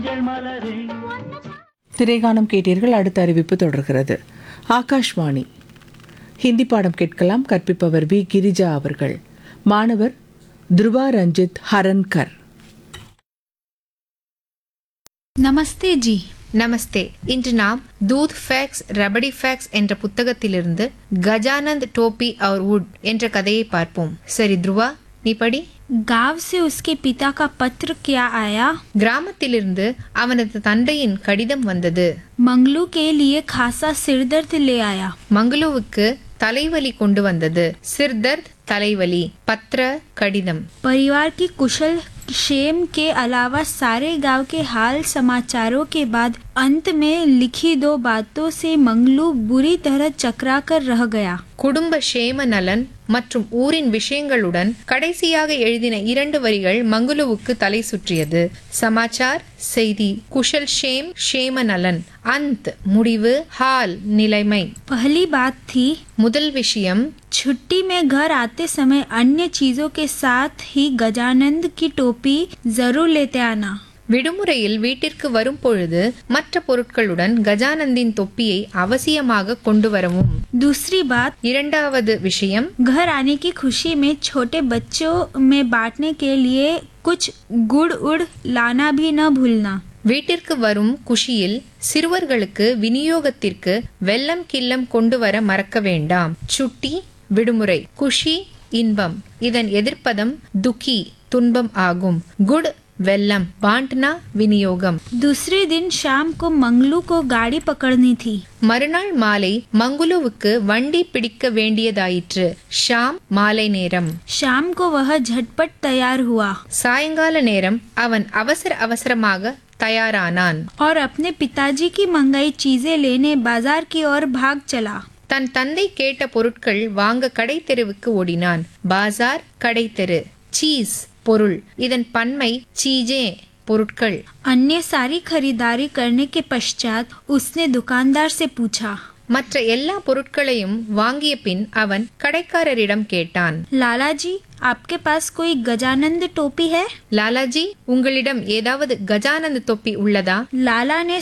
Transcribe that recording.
திரைகானம் கேட்டீர்கள் அடுத்த அறிவிப்பு தொடர்கிறது ஆகாஷ்வாணி ஹிந்தி பாடம் கேட்கலாம் கற்பிப்பவர் வி கிரிஜா அவர்கள் மாணவர் துருவா ரஞ்சித் ஹரன்கர் நமஸ்தே ஜி நமஸ்தே இன்று நாம் தூத் ஃபேக்ஸ் ரபடி ஃபேக்ஸ் என்ற புத்தகத்திலிருந்து கஜானந்த் டோபி அவர் வுட் என்ற கதையை பார்ப்போம் சரி துருவா நீ படி गांव से उसके पिता का पत्र क्या आया கிராமத்திலிருந்து அவனது தந்தையின் கடிதம் வந்தது मंगलू के लिए खासा सिरदर्द ले आया மங்களூவுக்கு தலைவலி கொண்டு வந்தது சிர்தர்த் தலைவலி பத்ர கடிதம் परिवार की कुशल क्षेम के अलावा सारे गांव के हाल समाचारों के बाद अंत में लिखी दो बातों से मंगलू बुरी तरह चकरा कर रह गया குடும்ப சேம நலன் மற்றும் ஊரின் விஷயங்களுடன் கடைசியாக எழுதின இரண்டு வரிகள் மங்குலுவுக்கு தலை சுற்றியது சமாச்சார் செய்தி குஷல் ஷேம் ஷேம நலன் அந்த் முடிவு ஹால் நிலைமை पहली बात थी முதல் விஷயம் छुट्टी में घर आते समय अन्य चीजों के साथ ही गजानंद की टोपी जरूर लेते आना விடுமுறையில் வீட்டிற்கு வரும் பொழுது மற்ற பொருட்களுடன் கஜானந்தின் தொப்பியை அவசியமாக கொண்டு வரவும் दूसरी बात இரண்டாவது விஷயம் घर आने की खुशी में छोटे बच्चों में बांटने के लिए कुछ गुड़ उड़ लाना भी न भूलना வீட்டிற்கு வரும் குஷியில் சிறுவர்களுக்கு விநியோகத்திற்கு வெல்லம் கில்லம் கொண்டு வர மறக்க வேண்டாம் சுட்டி விடுமுறை குஷி இன்பம் இதன் எதிர்ப்பதம் துக்கி துன்பம் ஆகும் குட் வெல்லம் பாண்ட்னா விநியோகம் दूसरे दिन शाम को मंगलू को गाड़ी पकड़नी थी மறுநாள் மாலை மங்குலுவுக்கு வண்டி பிடிக்க வேண்டியதாயிற்று ஷாம் மாலை நேரம் शाम को वह झटपट तैयार हुआ சாயங்கால நேரம் அவன் அவசர அவசரமாக தயாரானான் और अपने पिताजी की मंगाई चीजें लेने बाजार की ओर भाग चला தன் தந்தை கேட்ட பொருட்கள் வாங்க கடை தெருவுக்கு ஓடினான் பாசார் கடை தெரு சீஸ் பொருள் இதன் பன்மை சீஜே பொருட்கள் अन्य सारी खरीदारी करने के पश्चात उसने दुकानदार से पूछा மற்ற எல்லா பொருட்களையும் வாங்கிய பின் அவன் கடைக்காரரிடம் கேட்டான் लाला जी आपके पास कोई गजानंद टोपी है லாலாஜி உங்களிடம் ஏதாவது கஜானந்த் தொப்பி உள்ளதா लाला ने